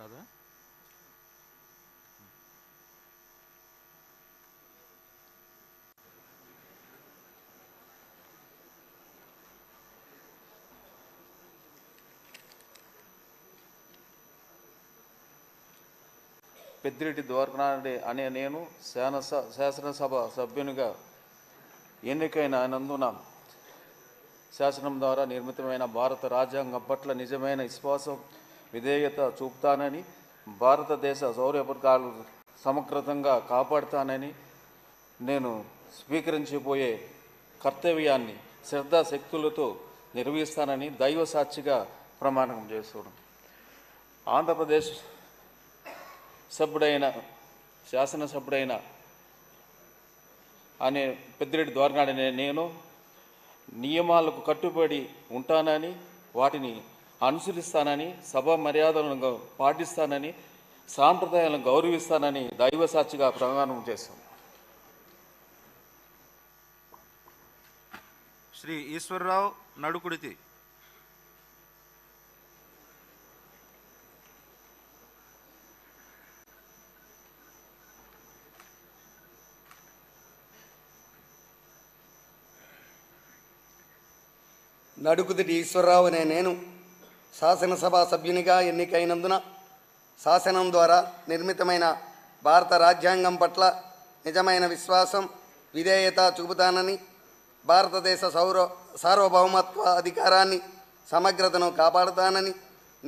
కాదా పెద్దిరెడ్డి ద్వారకనాథ్ అనే నేను శాసనస శాసనసభ సభ్యునిగా ఎన్నికైన నందున శాసనం ద్వారా నిర్మితమైన భారత రాజ్యాంగం పట్ల నిజమైన విశ్వాసం విధేయత చూపుతానని భారతదేశ సౌర్యపథకాలు సమగ్రతంగా కాపాడుతానని నేను స్వీకరించబోయే కర్తవ్యాన్ని శ్రద్ధాశక్తులతో నిర్వహిస్తానని దైవ సాక్షిగా ప్రమాణం చేస్తున్నాను ఆంధ్రప్రదేశ్ సభ్యుడైన శాసనసభ్యుడైన అనే పెద్దిరెడ్డి ద్వారనాడు అనే నేను నియమాలకు కట్టుబడి ఉంటానని వాటిని అనుసరిస్తానని సభ మర్యాదలను గౌ- పాటిస్తానని సాంప్రదాయాలను గౌరవిస్తానని దైవ సాక్షిగా ప్రమాణం చేస్తాను శ్రీ ఈశ్వరరావు నడుకుడితి నడుకుదిటి ఈశ్వరరావు అనే నేను శాసనసభ సభ్యునిగా ఎన్నికైనందున శాసనం ద్వారా నిర్మితమైన భారత రాజ్యాంగం పట్ల నిజమైన విశ్వాసం విధేయత చూపుతానని భారతదేశ సౌర సార్వభౌమత్వ అధికారాన్ని సమగ్రతను కాపాడుతానని